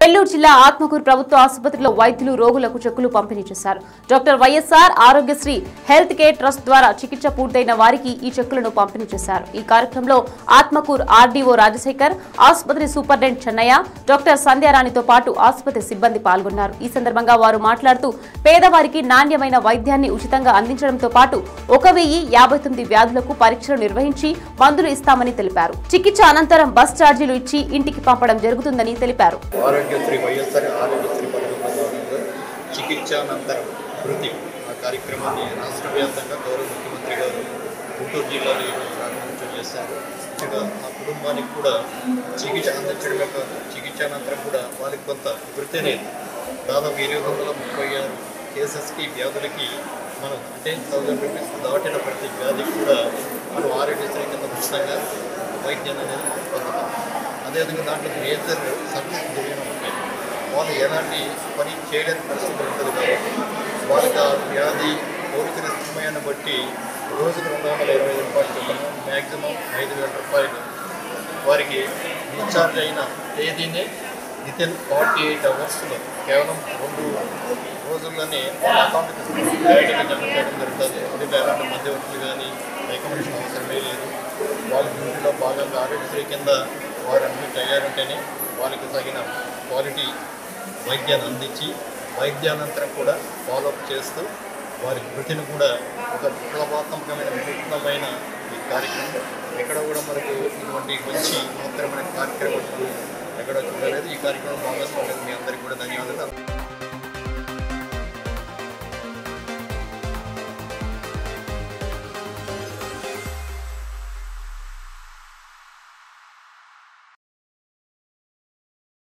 నెల్లూరు జిల్లా ఆత్మకూరు ప్రభుత్వ ఆసుపత్రిలో వైద్యులు రోగులకు చెక్కులు పంపిణీ చేశారు doctor YSR Aarogyasri health care trust ద్వారా చికిత్స పూర్తయిన వారికి ఈ చెక్కులను పంపిణీ చేశారు ఈ కార్యక్రమంలో ఆత్మకూరు ఆర్డీఓ రాజశేఖర్ ఆసుపత్రి సూపరింటెండెంట్ చెన్నయ్య డాక్టర్ సంధ్యారాణితో పాటు ఆసుపత్రి సిబ్బంది పాల్గొన్నారు ఈ సందర్భంగా వారు మాట్లాడుతూ పేదవారికి నాణ్యమైన వైద్యాన్ని ఉచితంగా అందించడంతో పాటు ఒక వెయ్యి యాభై తొమ్మిది వ్యాధులకు పరీక్షలు నిర్వహించి మందులు ఇస్తామని తెలిపారు చికిత్స అనంతరం బస్ ఛార్జీలు ఇచ్చి ఇంటికి పంపడం జరుగుతుందని తెలిపారు ఆరోగ్యశ్రీ వైఎస్ఆర్ ఆరోగ్యశ్రీ పథకంలో భాగంగా చికిత్సానంతరం వృద్ధి ఆ కార్యక్రమాన్ని రాష్ట్ర వ్యాప్తంగా గౌరవ ముఖ్యమంత్రి గారు గుంటూరు జిల్లాలో ఈరోజు ప్రారంభించడం చేశారు ముఖ్యంగా ఆ కుటుంబానికి కూడా చికిత్స అందించడమే కాదు చికిత్సానంతరం కూడా వారికి కొంత వృత్తి అనేది దాదాపు ఎనిమిది వందల ముప్పై ఆరు కేసెస్కి వ్యాధులకి మనం అంటే థౌజండ్ రూపీస్ దాటిన ప్రతి వ్యాధికి కూడా మనం ఆరోగ్యశ్రీ కింద ఉచితంగా వైద్యాన్ని అనేది పొందుతాం అదేవిధంగా దాంట్లో మేజర్ సబ్జెక్ట్ తెలియడం ఉంటాయి వాళ్ళు ఎలాంటి పని చేయలేని పరిస్థితి ఉంటుంది కాబట్టి వాళ్ళకి ఆ వ్యాధి కోరికల సమయాన్ని బట్టి రోజుకు రెండు వందల ఇరవై ఐదు రూపాయలు చొప్పున మ్యాక్సిమం ఐదు వేల రూపాయలు వారికి డిశ్చార్జ్ అయిన తేదీనే విత్ ఇన్ ఫార్టీ ఎయిట్ అవర్స్లో కేవలం రెండు రోజుల్లోనే వాళ్ళ అకౌంట్కి డైరెక్ట్గా జమ చేయడం జరుగుతుంది దీంట్లో ఎలాంటి మధ్యవర్తులు కానీ రికమెండేషన్ అవసరమే లేదు వాళ్ళ డ్యూటీలో భాగంగా ఆరోగ్యశ్రీ కింద వారు అడ్మిట్ అయ్యారంటేనే వాళ్ళకి తగిన క్వాలిటీ వైద్యాన్ని అందించి వైద్యానంతరం కూడా ఫాలోఅప్ చేస్తూ వారి వృత్తిని కూడా ఒక విప్లవాత్మకమైన వినూత్నమైన ఈ కార్యక్రమం ఎక్కడ కూడా మనకు ఇటువంటి మంచి మాత్రమైన కార్యక్రమం ఎక్కడ చూడలేదు ఈ కార్యక్రమం భాగస్వామ్యం మీ అందరికీ కూడా ధన్యవాదాలు